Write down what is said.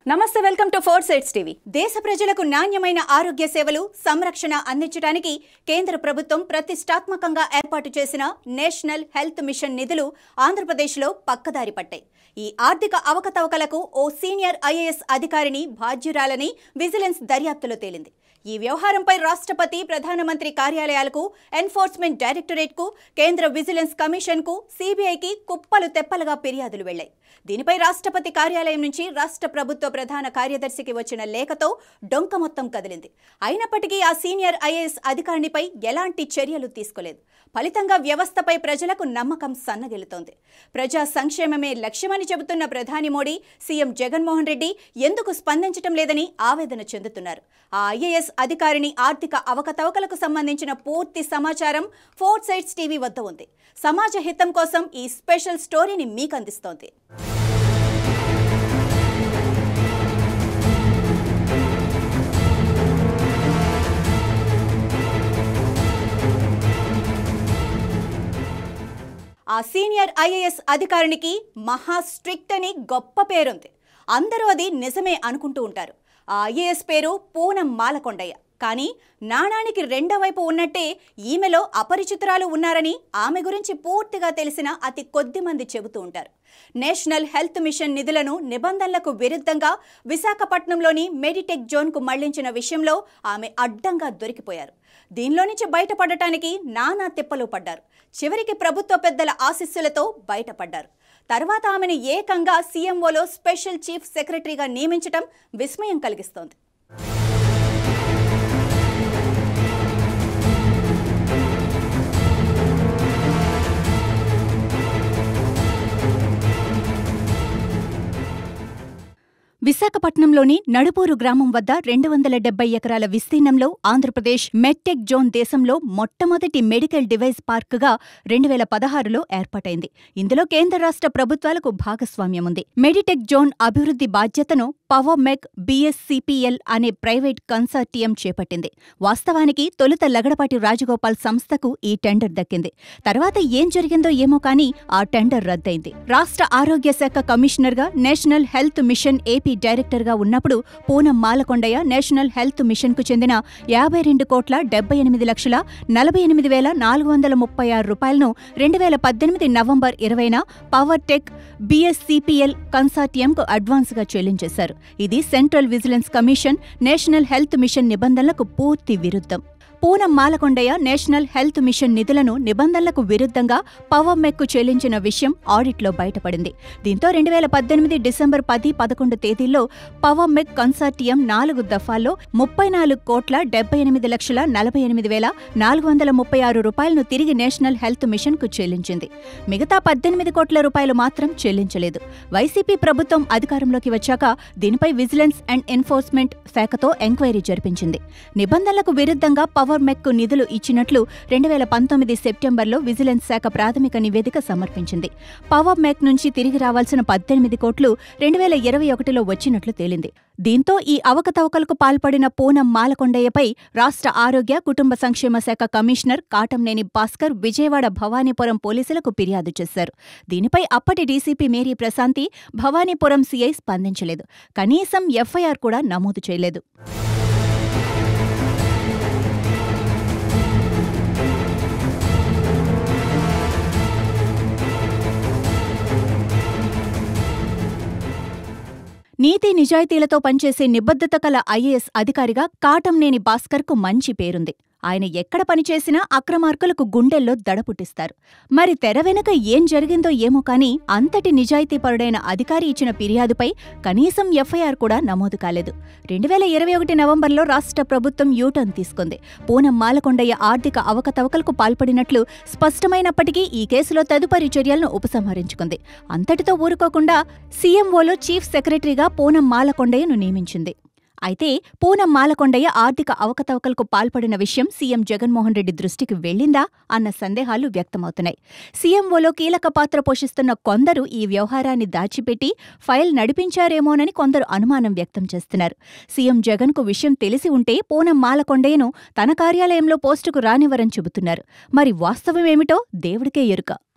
నమస్తే welcome to Four Sides TV దేశ ప్రజలకు నాణ్యమైన ఆరోగ్య సేవలు సంరక్షణ అందించడానికి కేంద్ర ప్రభుత్వం ప్రతిష్టాత్మకంగా ఏర్పాటు చేసిన నేషనల్ హెల్త్ మిషన్ నిధులు ఆంధ్రప్రదేశ్లో పక్కదారి పట్టాయి ఈ ఆర్థిక అవకతవకలకు ఓ సీనియర్ ఐఏఎస్ అధికారిని బాధ్యురాలని విజిలెన్స్ దర్యాప్తులో తేలింది ఈ వ్యవహారంపై రాష్ట్రపతి ప్రధానమంత్రి కార్యాలయాలకు ఎన్ఫోర్స్మెంట్ డైరెక్టరేట్కు కేంద్ర విజిలెన్స్ కమిషన్కు సిబిఐకి కుప్పలు తెప్పలుగా ఫిర్యాదులు వెళ్లాయి దీనిపై రాష్ట్రపతి కార్యాలయం నుంచి రాష్ట్ర ప్రభుత్వ ప్రధాన కార్యదర్శికి వచ్చిన లేఖతో డొంక మొత్తం కదిలింది అయినప్పటికీ ఆ సీనియర్ ఐఏఎస్ అధికారినిపై ఎలాంటి చర్యలు తీసుకోలేదు ఫలితంగా వ్యవస్థపై ప్రజలకు నమ్మకం సన్నగిల్లుతోంది ప్రజా సంక్షేమమే లక్ష్యమని చెబుతున్న ప్రధాని మోడీ సీఎం జగన్మోహన్ రెడ్డి ఎందుకు స్పందించటం లేదని ఆవేదన చెందుతున్నారు ఆ ఐఏఎస్ అధికారిని ఆర్థిక అవకతవకలకు సంబంధించిన పూర్తి సమాచారం ఫోర్ సైడ్స్ టీవీ వద్ద ఉంది సమాజ హితం కోసం ఈ స్పెషల్ స్టోరీని మీకు అందిస్తోంది ఆ సీనియర్ ఐఏఎస్ అధికారినికి మహా స్ట్రిక్ట్ అని గొప్ప పేరుంది అందరూ అది నిజమే అనుకుంటూ ఉంటారు ఆ ఐఏఎస్ పేరు పూనం మాలకొండయ్య కానీ నాణానికి రెండో వైపు ఉన్నట్టే ఈమెలో అపరిచితురాలు ఉన్నారని ఆమె గురించి పూర్తిగా తెలిసిన అతి కొద్ది మంది చెబుతూ ఉంటారు నేషనల్ హెల్త్ మిషన్ నిధులను నిబంధనలకు విరుద్ధంగా విశాఖపట్నంలోని మెడిటెక్ జోన్కు మళ్లించిన విషయంలో ఆమె అడ్డంగా దొరికిపోయారు దీనిలో నుంచి బయటపడటానికి నానా తిప్పలు పడ్డారు చివరికి ప్రభుత్వ పెద్దల ఆశీస్సులతో బయటపడ్డారు తర్వాత ఆమెను ఏకంగా సీఎంఓలో స్పెషల్ చీఫ్ సెక్రటరీగా నియమించటం విస్మయం కలిగిస్తోంది విశాఖపట్నంలోని నడుపూరు గ్రామం వద్ద రెండు వందల డెబ్బై ఎకరాల విస్తీర్ణంలో ఆంధ్రప్రదేశ్ మెడ్టెక్ జోన్ దేశంలో మొట్టమొదటి మెడికల్ డివైస్ పార్కుగా రెండు వేల పదహారులో ఏర్పాటైంది ఇందులో కేంద్ర రాష్ట్ర ప్రభుత్వాలకు భాగస్వామ్యం ఉంది మెడిటెక్ జోన్ అభివృద్ధి బాధ్యతను పవర్మెక్ బిఎస్సిపిఎల్ అనే ప్రైవేట్ కన్సార్టియం చేపట్టింది వాస్తవానికి తొలుత లగడపాటి రాజగోపాల్ సంస్థకు ఈ టెండర్ దక్కింది తర్వాత ఏం జరిగిందో ఏమో కానీ ఆ టెండర్ రద్దయింది రాష్ట్ర ఆరోగ్య శాఖ కమిషనర్గా నేషనల్ హెల్త్ మిషన్ ఏపీ డైరెక్టర్గా ఉన్నప్పుడు పూనం మాలకొండయ్య నేషనల్ హెల్త్ మిషన్కు చెందిన యాభై రెండు కోట్ల డెబ్బై ఎనిమిది లక్షల నలభై ఎనిమిది వేల నాలుగు వందల ముప్పై ఆరు రూపాయలను రెండు వేల పద్దెనిమిది నవంబర్ ఇరవైన పవర్ టెక్ బిఎస్సిపిఎల్ కన్సార్టియంకు అడ్వాన్స్గా చెల్లించేశారు ఇది central vigilance commission national health mission నిబంధనలకు పూర్తి విరుద్ధం Poonam Malakondaiah national health mission నిధులను నిబంధనలకు విరుద్ధంగా పవర్ మెక్కు చెల్లించిన విషయం ఆడిట్లో బయటపడింది దీంతో రెండు వేల పద్దెనిమిది డిసెంబర్ పది పదకొండు తేదీల్లో పవర్ మెక్ కన్సార్టియం నాలుగు దఫాల్లో ముప్పై నాలుగు కోట్ల డెబ్బై ఎనిమిది లక్షల నలభై ఎనిమిది వేల నాలుగు వందల ముప్పై ఆరు రూపాయలను తిరిగి నేషనల్ హెల్త్ మిషన్కు చెల్లించింది మిగతా పద్దెనిమిది కోట్ల రూపాయలు మాత్రం చెల్లించలేదు వైసీపీ ప్రభుత్వం అధికారంలోకి వచ్చాక దీనిపై విజిలెన్స్ అండ్ ఎన్ఫోర్స్మెంట్ శాఖతో ఎంక్వైరీ జరిపించింది నిబంధనలకు విరుద్ధంగా పవర్ మెక్కు నిధులు ఇచ్చినట్లు రెండు వేల పంతొమ్మిది సెప్టెంబర్లో విజిలెన్స్ శాఖ ప్రాథమిక నివేదిక సమర్పించింది పవర్ మెక్ నుంచి తిరిగి రావాల్సిన పద్దెనిమిది కోట్లు రెండు వేల ఇరవై ఒకటిలో వచ్చినట్లు తేలింది దీంతో ఈ అవకతవకలకు పాల్పడిన పూనం మాలకొండయ్యపై రాష్ట్ర ఆరోగ్య కుటుంబ సంక్షేమ శాఖ కమిషనర్ కాటంనేని భాస్కర్ విజయవాడ భవానీపురం పోలీసులకు ఫిర్యాదు చేశారు దీనిపై అప్పటి DCP Mary Prasanthi Bhavanipuram CI స్పందించలేదు కనీసం ఎఫ్ఐఆర్ కూడా నమోదు చేయలేదు నీతి నిజాయితీలతో పనిచేసే నిబద్ధత కల ఐఏఎస్ అధికారిగా కాటంనేని భాస్కర్కు మంచి పేరుంది ఆయన ఎక్కడ పనిచేసినా అక్రమార్కులకు గుండెల్లో దడ పుట్టిస్తారు మరి తెర వెనుక ఏం జరిగిందో ఏమో కానీ అంతటి నిజాయితీపరుడైన అధికారి ఇచ్చిన ఫిర్యాదుపై కనీసం ఎఫ్ఐఆర్ కూడా నమోదు కాలేదు రెండు వేల ఇరవై ఒకటి నవంబర్లో రాష్ట్ర ప్రభుత్వం యూటర్న్ తీసుకుంది పూనం మాలకొండయ్య ఆర్థిక అవకతవకలకు పాల్పడినట్లు స్పష్టమైనప్పటికీ ఈ కేసులో తదుపరి చర్యలను ఉపసంహరించుకుంది అంతటితో ఊరుకోకుండా సీఎంఓలో చీఫ్ సెక్రటరీగా పూనం మాలకొండయ్యను నియమించింది అయితే పూనం మాలకొండయ్య ఆర్థిక అవకతవకలకు పాల్పడిన విషయం సీఎం జగన్మోహన్ రెడ్డి దృష్టికి వెళ్లిందా అన్న సందేహాలు వ్యక్తమవుతున్నాయి సీఎంఓలో కీలక పాత్ర పోషిస్తున్న కొందరు ఈ వ్యవహారాన్ని దాచిపెట్టి ఫైల్ నడిపించారేమోనని కొందరు అనుమానం వ్యక్తం చేస్తున్నారు సీఎం జగన్కు విషయం తెలిసి ఉంటే పూనం మాలకొండయ్యను తన కార్యాలయంలో పోస్టుకు రానివ్వరని చెబుతున్నారు మరి వాస్తవమేమిటో దేవుడికే ఎరుక